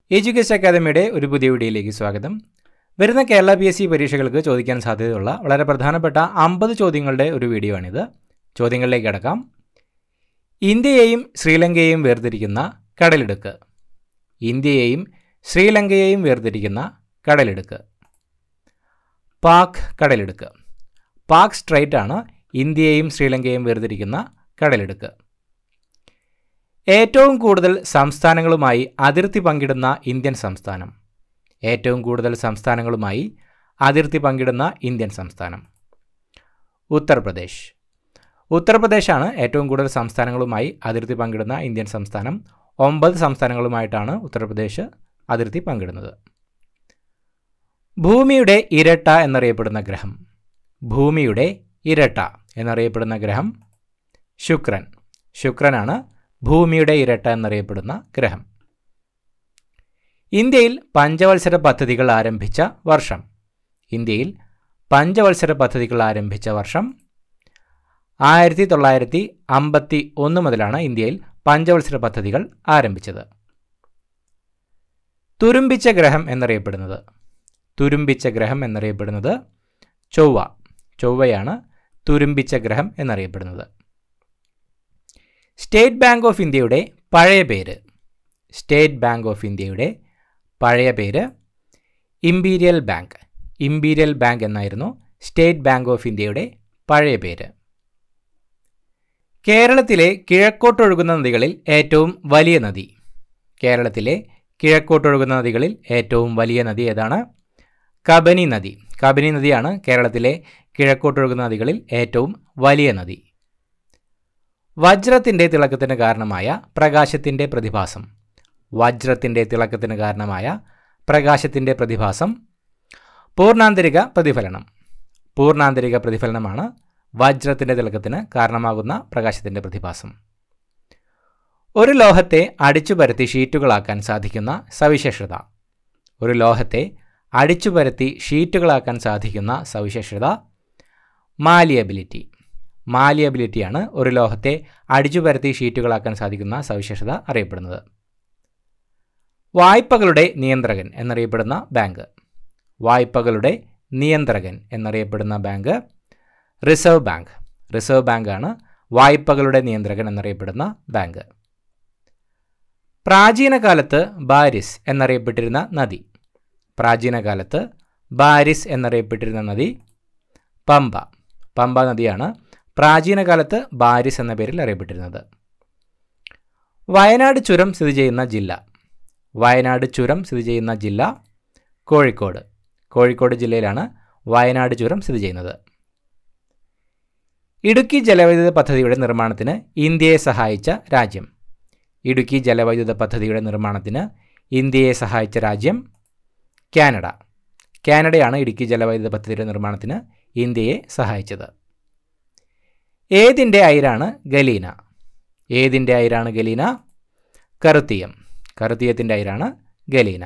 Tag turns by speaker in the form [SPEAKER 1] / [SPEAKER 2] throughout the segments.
[SPEAKER 1] education അക്കാദമിയുടെ ഒരു പുതിയ വീഡിയോയിലേക്ക് സ്വാഗതം വരുന്ന കേരള പി എസ് സി പരീക്ഷകൾക്ക് ചോദിക്കാൻ സാധ്യതയുള്ള വളരെ പ്രധാനപ്പെട്ട അമ്പത് ചോദ്യങ്ങളുടെ ഒരു വീഡിയോ ആണിത് ചോദ്യങ്ങളിലേക്ക് കടക്കാം ഇന്ത്യയെയും ശ്രീലങ്കയെയും വേർതിരിക്കുന്ന കടലിടുക്ക് ഇന്ത്യയെയും ശ്രീലങ്കയെയും വേർതിരിക്കുന്ന കടലിടുക്ക് പാക് കടലിടുക്ക് പാക് സ്ട്രൈറ്റ് ആണ് ഇന്ത്യയെയും ശ്രീലങ്കയെയും വേർതിരിക്കുന്ന കടലിടുക്ക് ഏറ്റവും കൂടുതൽ സംസ്ഥാനങ്ങളുമായി അതിർത്തി പങ്കിടുന്ന ഇന്ത്യൻ സംസ്ഥാനം ഏറ്റവും കൂടുതൽ സംസ്ഥാനങ്ങളുമായി അതിർത്തി പങ്കിടുന്ന ഇന്ത്യൻ സംസ്ഥാനം ഉത്തർപ്രദേശ് ഉത്തർപ്രദേശാണ് ഏറ്റവും കൂടുതൽ സംസ്ഥാനങ്ങളുമായി അതിർത്തി പങ്കിടുന്ന ഇന്ത്യൻ സംസ്ഥാനം ഒമ്പത് സംസ്ഥാനങ്ങളുമായിട്ടാണ് ഉത്തർപ്രദേശ് അതിർത്തി പങ്കിടുന്നത് ഭൂമിയുടെ ഇരട്ട എന്നറിയപ്പെടുന്ന ഗ്രഹം ഭൂമിയുടെ ഇരട്ട എന്നറിയപ്പെടുന്ന ഗ്രഹം ശുക്രൻ ശുക്രനാണ് ഭൂമിയുടെ ഇരട്ട എന്നറിയപ്പെടുന്ന ഗ്രഹം ഇന്ത്യയിൽ പഞ്ചവത്സര പദ്ധതികൾ ആരംഭിച്ച വർഷം ഇന്ത്യയിൽ പഞ്ചവത്സര പദ്ധതികൾ ആരംഭിച്ച വർഷം ആയിരത്തി തൊള്ളായിരത്തി അമ്പത്തി ഒന്ന് മുതലാണ് ഇന്ത്യയിൽ പഞ്ചവത്സര പദ്ധതികൾ ആരംഭിച്ചത് തുരുമ്പിച്ച ഗ്രഹം എന്നറിയപ്പെടുന്നത് തുരുമ്പിച്ച ഗ്രഹം എന്നറിയപ്പെടുന്നത് ചൊവ്വ ചൊവ്വയാണ് തുരുമ്പിച്ച ഗ്രഹം എന്നറിയപ്പെടുന്നത് സ്റ്റേറ്റ് ബാങ്ക് ഓഫ് ഇന്ത്യയുടെ പഴയ പേര് സ്റ്റേറ്റ് ബാങ്ക് ഓഫ് ഇന്ത്യയുടെ പഴയ പേര് ഇമ്പീരിയൽ ബാങ്ക് ഇമ്പീരിയൽ ബാങ്ക് എന്നായിരുന്നു സ്റ്റേറ്റ് ബാങ്ക് ഓഫ് ഇന്ത്യയുടെ പഴയ പേര് കേരളത്തിലെ കിഴക്കോട്ടൊഴുകുന്ന നദികളിൽ ഏറ്റവും വലിയ നദി കേരളത്തിലെ കിഴക്കോട്ടൊഴുകുന്ന നദികളിൽ ഏറ്റവും വലിയ നദി ഏതാണ് കബനി നദി കബനി നദിയാണ് കേരളത്തിലെ കിഴക്കോട്ടൊഴുകുന്ന നദികളിൽ ഏറ്റവും വലിയ നദി വജ്രത്തിൻ്റെ തിളക്കത്തിന് കാരണമായ പ്രകാശത്തിൻ്റെ പ്രതിഭാസം വജ്രത്തിൻ്റെ തിളക്കത്തിന് കാരണമായ പ്രകാശത്തിൻ്റെ പ്രതിഭാസം പൂർണ്ണാന്തരിക പ്രതിഫലനം പൂർണ്ണാന്തരിക പ്രതിഫലനമാണ് വജ്രത്തിൻ്റെ തിളക്കത്തിന് കാരണമാകുന്ന പ്രകാശത്തിൻ്റെ പ്രതിഭാസം ഒരു ലോഹത്തെ അടിച്ചു പരത്തി ഷീറ്റുകളാക്കാൻ സാധിക്കുന്ന സവിശേഷത ഒരു ലോഹത്തെ അടിച്ചു പരത്തി ഷീറ്റുകളാക്കാൻ സാധിക്കുന്ന സവിശേഷത മാലിയബിലിറ്റി മാലിയബിലിറ്റിയാണ് ഒരു ലോഹത്തെ അടിച്ചു പരത്തി ഷീറ്റുകളാക്കാൻ സാധിക്കുന്ന സവിശേഷത അറിയപ്പെടുന്നത് വായ്പകളുടെ നിയന്ത്രകൻ എന്നറിയപ്പെടുന്ന ബാങ്ക് വായ്പകളുടെ നിയന്ത്രകൻ എന്നറിയപ്പെടുന്ന ബാങ്ക് റിസർവ് ബാങ്ക് റിസർവ് ബാങ്കാണ് വായ്പകളുടെ നിയന്ത്രകൻ എന്നറിയപ്പെടുന്ന ബാങ്ക് പ്രാചീന കാലത്ത് ബാരിസ് എന്നറിയപ്പെട്ടിരുന്ന നദി പ്രാചീന കാലത്ത് ബാരിസ് എന്നറിയപ്പെട്ടിരുന്ന നദി പമ്പ പമ്പ നദിയാണ് പ്രാചീന കാലത്ത് ബാരിസ് എന്ന പേരിൽ അറിയപ്പെട്ടിരുന്നത് വയനാട് ചുരം സ്ഥിതി ചെയ്യുന്ന ജില്ല വയനാട് ചുരം സ്ഥിതി ചെയ്യുന്ന ജില്ല കോഴിക്കോട് കോഴിക്കോട് ജില്ലയിലാണ് വയനാട് ചുരം സ്ഥിതി ചെയ്യുന്നത് ഇടുക്കി ജലവൈദ്യുത പദ്ധതിയുടെ നിർമ്മാണത്തിന് ഇന്ത്യയെ സഹായിച്ച രാജ്യം ഇടുക്കി ജലവൈദ്യുത പദ്ധതിയുടെ നിർമ്മാണത്തിന് ഇന്ത്യയെ സഹായിച്ച രാജ്യം കാനഡ കാനഡയാണ് ഇടുക്കി ജലവൈദ്യുത പദ്ധതിയുടെ നിർമ്മാണത്തിന് ഇന്ത്യയെ സഹായിച്ചത് ഏതിൻ്റെ അയിരാണ് ഗലീന ഏതിൻ്റെ അയിരാണ് ഗലീന കറുത്തിയം കറുത്തിയത്തിൻ്റെ അയിരാണ് ഗലീന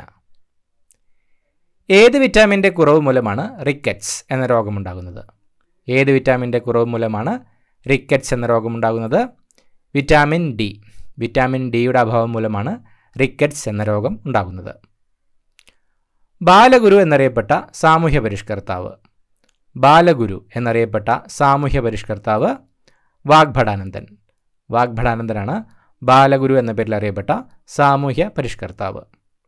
[SPEAKER 1] ഏത് വിറ്റാമിൻ്റെ കുറവ് മൂലമാണ് റിക്കറ്റ്സ് എന്ന രോഗമുണ്ടാകുന്നത് ഏത് വിറ്റാമിൻ്റെ കുറവ് മൂലമാണ് റിക്കറ്റ്സ് എന്ന രോഗമുണ്ടാകുന്നത് വിറ്റാമിൻ ഡി വിറ്റാമിൻ ഡിയുടെ അഭാവം മൂലമാണ് റിക്കറ്റ്സ് എന്ന രോഗം ഉണ്ടാകുന്നത് ബാലഗുരു എന്നറിയപ്പെട്ട സാമൂഹ്യ പരിഷ്കർത്താവ് ബാലഗുരു എന്നറിയപ്പെട്ട സാമൂഹ്യ പരിഷ്കർത്താവ് വാഗ്ഭടാനന്ദൻ വാഗ്ഭടാനന്ദനാണ് ബാലഗുരു എന്ന പേരിൽ അറിയപ്പെട്ട സാമൂഹ്യ പരിഷ്കർത്താവ്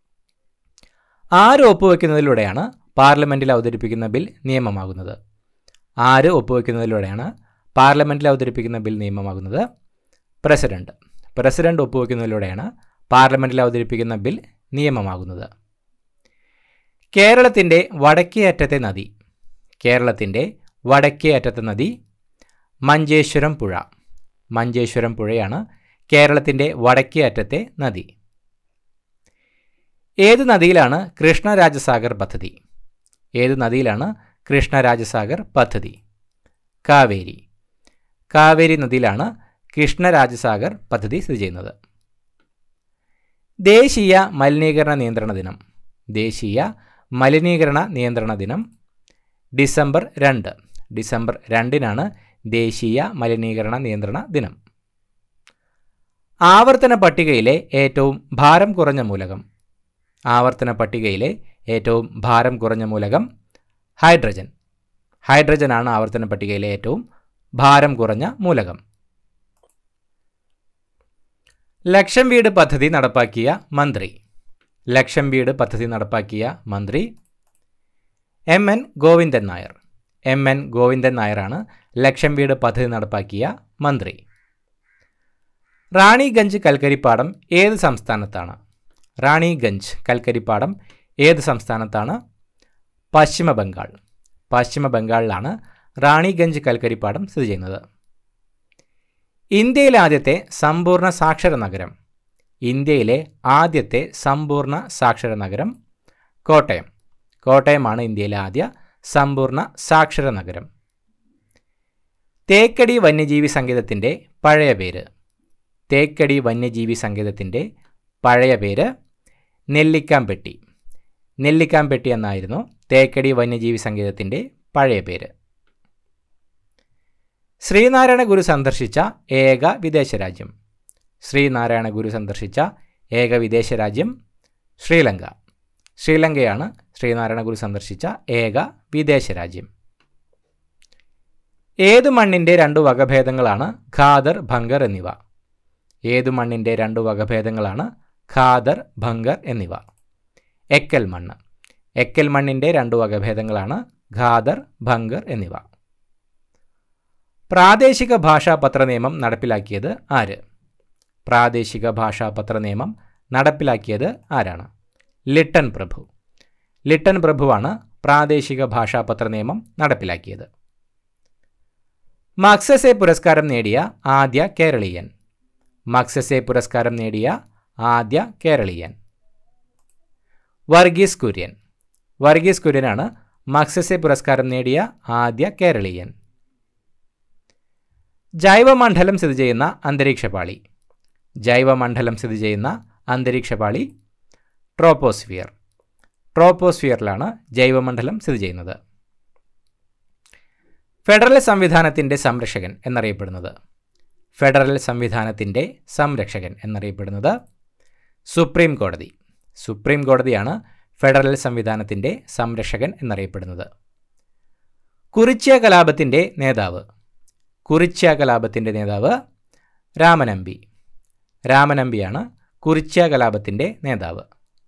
[SPEAKER 1] ആര് ഒപ്പുവെക്കുന്നതിലൂടെയാണ് പാർലമെൻറ്റിൽ അവതരിപ്പിക്കുന്ന ബിൽ നിയമമാകുന്നത് ആര് ഒപ്പുവെക്കുന്നതിലൂടെയാണ് പാർലമെൻറ്റിൽ അവതരിപ്പിക്കുന്ന ബിൽ നിയമമാകുന്നത് പ്രസിഡന്റ് പ്രസിഡന്റ് ഒപ്പുവെക്കുന്നതിലൂടെയാണ് പാർലമെൻറ്റിൽ അവതരിപ്പിക്കുന്ന ബിൽ നിയമമാകുന്നത് കേരളത്തിൻ്റെ വടക്കേ അറ്റത്തെ നദി കേരളത്തിൻ്റെ വടക്കേ അറ്റത്തെ നദി മഞ്ചേശ്വരം പുഴ മഞ്ചേശ്വരം പുഴയാണ് കേരളത്തിൻ്റെ വടക്കേ അറ്റത്തെ നദി ഏത് നദിയിലാണ് കൃഷ്ണരാജസാഗർ പദ്ധതി ഏത് നദിയിലാണ് കൃഷ്ണരാജസാഗർ പദ്ധതി കാവേരി കാവേരി നദിയിലാണ് കൃഷ്ണരാജസാഗർ പദ്ധതി സ്ഥിതി ചെയ്യുന്നത് ദേശീയ മലിനീകരണ നിയന്ത്രണ ദിനം ദേശീയ മലിനീകരണ നിയന്ത്രണ ദിനം ഡിസംബർ രണ്ട് ഡിസംബർ രണ്ടിനാണ് ദേശീയ മലിനീകരണ നിയന്ത്രണ ദിനം ആവർത്തന പട്ടികയിലെ ഏറ്റവും ഭാരം കുറഞ്ഞ മൂലകം ആവർത്തന പട്ടികയിലെ ഏറ്റവും ഭാരം കുറഞ്ഞ മൂലകം ഹൈഡ്രജൻ ഹൈഡ്രജനാണ് ആവർത്തന പട്ടികയിലെ ഏറ്റവും ഭാരം കുറഞ്ഞ മൂലകം ലക്ഷം വീട് പദ്ധതി നടപ്പാക്കിയ മന്ത്രി ലക്ഷം വീട് പദ്ധതി നടപ്പാക്കിയ മന്ത്രി M N Govindan Nair M N Govindan നായരാണ് ലക്ഷം വീട് പദ്ധതി നടപ്പാക്കിയ മന്ത്രി റാണിഗഞ്ച് കൽക്കരിപ്പാടം ഏത് സംസ്ഥാനത്താണ് റാണിഗഞ്ച് കൽക്കരിപ്പാടം ഏത് സംസ്ഥാനത്താണ് പശ്ചിമ ബംഗാൾ പശ്ചിമ ബംഗാളിലാണ് റാണിഗഞ്ച് കൽക്കരിപ്പാടം സ്ഥിതി ചെയ്യുന്നത് ഇന്ത്യയിലെ ആദ്യത്തെ സമ്പൂർണ്ണ സാക്ഷര നഗരം ഇന്ത്യയിലെ ആദ്യത്തെ സമ്പൂർണ്ണ സാക്ഷര നഗരം കോട്ടയം കോട്ടയമാണ് ഇന്ത്യയിലെ ആദ്യ സമ്പൂർണ്ണ സാക്ഷര നഗരം തേക്കടി വന്യജീവി സങ്കേതത്തിൻ്റെ പഴയ പേര് തേക്കടി വന്യജീവി സങ്കേതത്തിൻ്റെ പഴയ പേര് നെല്ലിക്കാംപെട്ടി നെല്ലിക്കാംപെട്ടി എന്നായിരുന്നു തേക്കടി വന്യജീവി സങ്കേതത്തിൻ്റെ പഴയ പേര് ശ്രീനാരായണ ഗുരു സന്ദർശിച്ച ഏക വിദേശ രാജ്യം ശ്രീനാരായണ ഗുരു സന്ദർശിച്ച ഏക വിദേശ രാജ്യം ശ്രീലങ്ക ശ്രീലങ്കയാണ് ശ്രീനാരായണ ഗുരു സന്ദർശിച്ച ഏക വിദേശ രാജ്യം ഏതു മണ്ണിൻ്റെ രണ്ടു വകഭേദങ്ങളാണ് ഖാദർ ഭങ്കർ എന്നിവ ഏതു മണ്ണിൻ്റെ രണ്ടു വകഭേദങ്ങളാണ് ഖാദർ ഭങ്കർ എന്നിവ എക്കൽ മണ്ണ് എക്കൽ മണ്ണിൻ്റെ രണ്ടു വകഭേദങ്ങളാണ് ഖാദർ ഭങ്കർ എന്നിവ പ്രാദേശിക ഭാഷാ പത്രനിയമം നടപ്പിലാക്കിയത് ആര് പ്രാദേശിക ഭാഷാ പത്രനിയമം നടപ്പിലാക്കിയത് ആരാണ് ലിട്ടൺ പ്രഭു ലിട്ടൺ പ്രഭുവാണ് പ്രാദേശിക ഭാഷാ പത്രനിയമം നടപ്പിലാക്കിയത് മക്സസെ പുരസ്കാരം നേടിയ ആദ്യ കേരളീയൻ മക്സസെ പുരസ്കാരം നേടിയ ആദ്യ കേരളീയൻ വർഗീസ് കുര്യൻ വർഗീസ് കുര്യനാണ് മക്സസെ പുരസ്കാരം നേടിയ ആദ്യ കേരളീയൻ ജൈവമണ്ഡലം സ്ഥിതി ചെയ്യുന്ന അന്തരീക്ഷപാളി ജൈവമണ്ഡലം സ്ഥിതി ചെയ്യുന്ന അന്തരീക്ഷപാളി ട്രോപ്പോസ്ഫിയർ ട്രോപ്പോസ്ഫിയറിലാണ് ജൈവമണ്ഡലം സ്ഥിതി ചെയ്യുന്നത് ഫെഡറൽ സംവിധാനത്തിൻ്റെ സംരക്ഷകൻ എന്നറിയപ്പെടുന്നത് ഫെഡറൽ സംവിധാനത്തിൻ്റെ സംരക്ഷകൻ എന്നറിയപ്പെടുന്നത് സുപ്രീം കോടതി സുപ്രീം കോടതിയാണ് ഫെഡറൽ സംവിധാനത്തിൻ്റെ സംരക്ഷകൻ എന്നറിയപ്പെടുന്നത് കുറിച്യ കലാപത്തിൻ്റെ നേതാവ് കുറിച്യ കലാപത്തിൻ്റെ നേതാവ് രാമനമ്പി രാമനമ്പിയാണ് കുറിച്യ കലാപത്തിൻ്റെ നേതാവ്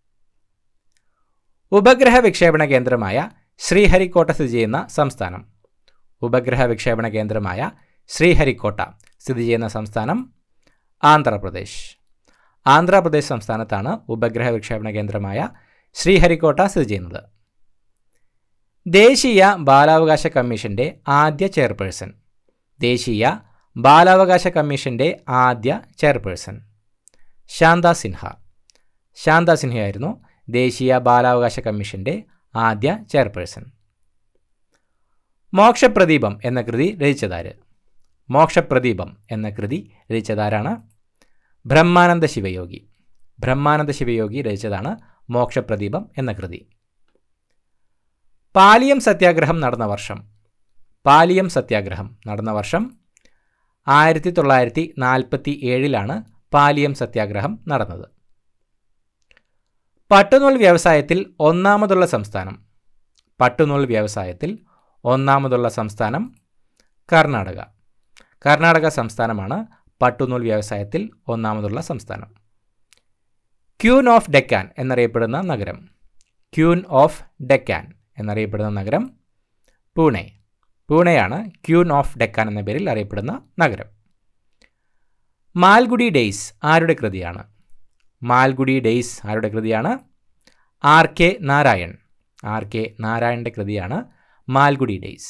[SPEAKER 1] ഉപഗ്രഹ വിക്ഷേപണ കേന്ദ്രമായ ശ്രീഹരിക്കോട്ട സ്ഥിതി ചെയ്യുന്ന സംസ്ഥാനം ഉപഗ്രഹ വിക്ഷേപണ കേന്ദ്രമായ ശ്രീഹരിക്കോട്ട സ്ഥിതി ചെയ്യുന്ന സംസ്ഥാനം ആന്ധ്രാപ്രദേശ് ആന്ധ്രാപ്രദേശ് സംസ്ഥാനത്താണ് ഉപഗ്രഹ വിക്ഷേപണ കേന്ദ്രമായ ശ്രീഹരിക്കോട്ട സ്ഥിതി ചെയ്യുന്നത് ദേശീയ ബാലാവകാശ കമ്മീഷൻ്റെ ആദ്യ ചെയർപേഴ്സൺ ദേശീയ ബാലാവകാശ കമ്മീഷൻ്റെ ആദ്യ ചെയർപേഴ്സൺ ശാന്ത സിൻഹ ശാന്ത സിൻഹയായിരുന്നു ദേശീയ ബാലാവകാശ കമ്മീഷൻ്റെ ആദ്യ ചെയർപേഴ്സൺ മോക്ഷപ്രദീപം എന്ന കൃതി രചിച്ചതാര് മോക്ഷപ്രദീപം എന്ന കൃതി രചിച്ചതാരാണ് ബ്രഹ്മാനന്ദ ശിവയോഗി ബ്രഹ്മാനന്ദ ശിവയോഗി രചിച്ചതാണ് മോക്ഷപ്രദീപം എന്ന കൃതി പാലിയം സത്യാഗ്രഹം നടന്ന വർഷം പാലിയം സത്യാഗ്രഹം നടന്ന വർഷം ആയിരത്തി തൊള്ളായിരത്തി നാൽപ്പത്തി ഏഴിലാണ് പാലിയം സത്യാഗ്രഹം നടന്നത് പട്ടുനൂൽ വ്യവസായത്തിൽ ഒന്നാമതുള്ള സംസ്ഥാനം പട്ടുനൂൽ വ്യവസായത്തിൽ ഒന്നാമതുള്ള സംസ്ഥാനം കർണാടക കർണാടക സംസ്ഥാനമാണ് പട്ടുനൂൽ വ്യവസായത്തിൽ ഒന്നാമതുള്ള സംസ്ഥാനം ക്യൂൻ ഓഫ് ഡെക്കാൻ എന്നറിയപ്പെടുന്ന നഗരം ക്യൂൻ ഓഫ് ഡെക്കാൻ എന്നറിയപ്പെടുന്ന നഗരം പൂനെ പൂനെയാണ് ക്യൂൻ ഓഫ് ഡെക്കാൻ എന്ന പേരിൽ അറിയപ്പെടുന്ന നഗരം മാൽഗുഡി ഡേയ്സ് ആരുടെ കൃതിയാണ് മാൽഗുഡി ഡേയ്സ് ആരുടെ കൃതിയാണ് R K Narayan R K നാരായണൻ്റെ കൃതിയാണ് മാൽഗുഡി ഡേയ്സ്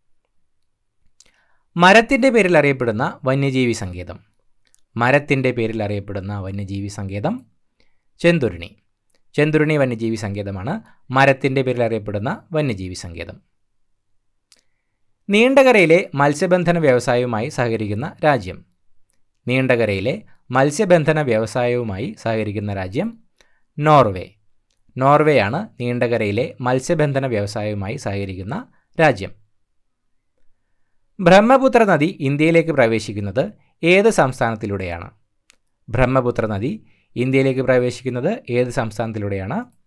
[SPEAKER 1] മരത്തിൻ്റെ പേരിൽ അറിയപ്പെടുന്ന വന്യജീവി സങ്കേതം മരത്തിൻ്റെ പേരിൽ അറിയപ്പെടുന്ന വന്യജീവി സങ്കേതം ചെന്തുരുണി ചെന്തുരുണി വന്യജീവി സങ്കേതമാണ് മരത്തിൻ്റെ പേരിൽ അറിയപ്പെടുന്ന വന്യജീവി സങ്കേതം നീണ്ടകരയിലെ മത്സ്യബന്ധന വ്യവസായവുമായി സഹകരിക്കുന്ന രാജ്യം നീണ്ടകരയിലെ മത്സ്യബന്ധന വ്യവസായവുമായി സഹകരിക്കുന്ന രാജ്യം നോർവേ നോർവേയാണ് നീണ്ടകരയിലെ മത്സ്യബന്ധന വ്യവസായവുമായി സഹകരിക്കുന്ന രാജ്യം ബ്രഹ്മപുത്ര നദി ഇന്ത്യയിലേക്ക് പ്രവേശിക്കുന്നത് ഏത് സംസ്ഥാനത്തിലൂടെയാണ് ബ്രഹ്മപുത്ര നദി ഇന്ത്യയിലേക്ക് പ്രവേശിക്കുന്നത് ഏത് സംസ്ഥാനത്തിലൂടെയാണ്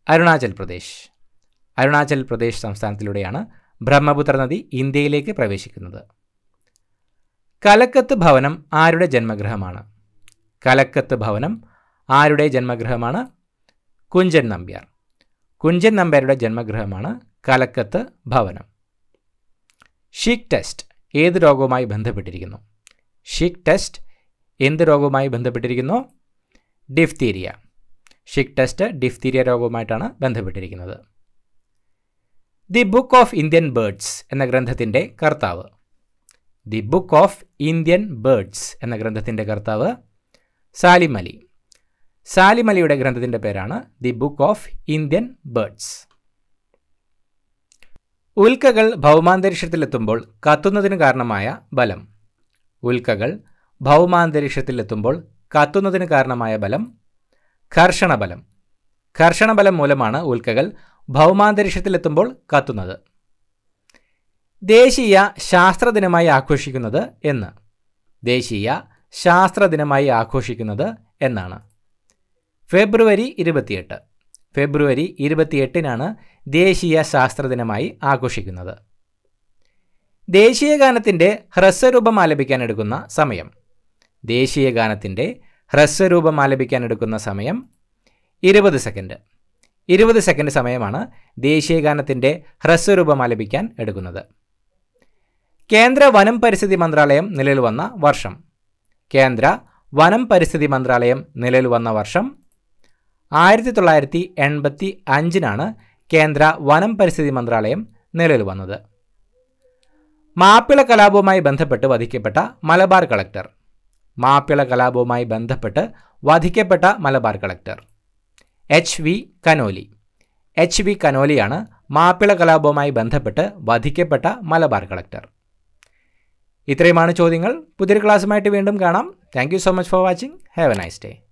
[SPEAKER 1] അരുണാചൽ പ്രദേശ് അരുണാചൽ പ്രദേശ് സംസ്ഥാനത്തിലൂടെയാണ് ബ്രഹ്മപുത്ര നദി ഇന്ത്യയിലേക്ക് പ്രവേശിക്കുന്നത് കലക്കത്ത് ഭവനം ആരുടെ ജന്മഗൃഹമാണ് കലക്കത്ത് ഭവനം ആരുടെ ജന്മഗൃഹമാണ് കുഞ്ചൻ നമ്പ്യാർ കുഞ്ചൻ നമ്പ്യാരുടെ ജന്മഗൃഹമാണ് കലക്കത്ത് ഭവനം ഷീക്ക് ടെസ്റ്റ് ഏത് രോഗവുമായി ബന്ധപ്പെട്ടിരിക്കുന്നു ഷീക്ക് ടെസ്റ്റ് എന്ത് രോഗവുമായി ബന്ധപ്പെട്ടിരിക്കുന്നു ഡിഫ്തീരിയ ഷിക് ടെസ്റ്റ് ഡിഫ്തീരിയ രോഗവുമായിട്ടാണ് ബന്ധപ്പെട്ടിരിക്കുന്നത് the book of Indian birds എന്ന ഗ്രന്ഥത്തിൻ്റെ കർത്താവ് the book of Indian birds എന്ന ഗ്രന്ഥത്തിൻ്റെ കർത്താവ് സാലിം അലി സാലിം അലിയുടെ ഗ്രന്ഥത്തിൻ്റെ പേരാണ് the book of Indian birds ഉൽക്കകൾ ഭൗമാന്തരീക്ഷത്തിലെത്തുമ്പോൾ കത്തുന്നതിന് കാരണമായ ബലം ഉൽക്കകൾ ഭൗമാന്തരീക്ഷത്തിലെത്തുമ്പോൾ കത്തുന്നതിന് കാരണമായ ബലം ഘർഷണബലം ഘർഷണബലം മൂലമാണ് ഉൽക്കകൾ ഭൗമാന്തരീക്ഷത്തിലെത്തുമ്പോൾ കത്തുന്നത് ദേശീയ ശാസ്ത്രദിനമായി ആഘോഷിക്കുന്നത് എന്ന് ദേശീയ ശാസ്ത്രദിനമായി ആഘോഷിക്കുന്നത് എന്നാണ് ഫെബ്രുവരി ഇരുപത്തിയെട്ട് ഫെബ്രുവരി ഇരുപത്തിയെട്ടിനാണ് ദേശീയ ശാസ്ത്രദിനമായി ആഘോഷിക്കുന്നത് ദേശീയ ഗാനത്തിൻ്റെ ഹ്രസ്വരൂപം ആലപിക്കാൻ എടുക്കുന്ന സമയം ദേശീയ ഗാനത്തിൻ്റെ ഹ്രസ്വരൂപം ആലപിക്കാൻ എടുക്കുന്ന സമയം ഇരുപത് സെക്കൻഡ് ഇരുപത് സെക്കൻഡ് സമയമാണ് ദേശീയ ഗാനത്തിൻ്റെ ഹ്രസ്വരൂപം ആലപിക്കാൻ എടുക്കുന്നത് കേന്ദ്ര വനം പരിസ്ഥിതി മന്ത്രാലയം നിലവിൽ വന്ന വർഷം കേന്ദ്ര വനം പരിസ്ഥിതി മന്ത്രാലയം നിലവിൽ വന്ന വർഷം ആയിരത്തി തൊള്ളായിരത്തി എൺപത്തി അഞ്ചിനാണ് കേന്ദ്ര വനം പരിസ്ഥിതി മന്ത്രാലയം നിലവിൽ വന്നത് മാപ്പിള കലാപവുമായി ബന്ധപ്പെട്ട് വധിക്കപ്പെട്ട മലബാർ കളക്ടർ മാപ്പിള കലാപവുമായി ബന്ധപ്പെട്ട് വധിക്കപ്പെട്ട Malabar collector H V Connolly H V കനോലിയാണ് മാപ്പിള കലാപവുമായി ബന്ധപ്പെട്ട് വധിക്കപ്പെട്ട മലബാർ കളക്ടർ ഇത്രയുമാണ് ചോദ്യങ്ങൾ പുതിയൊരു ക്ലാസ്സുമായിട്ട് വീണ്ടും കാണാം thank you so much for watching have a nice day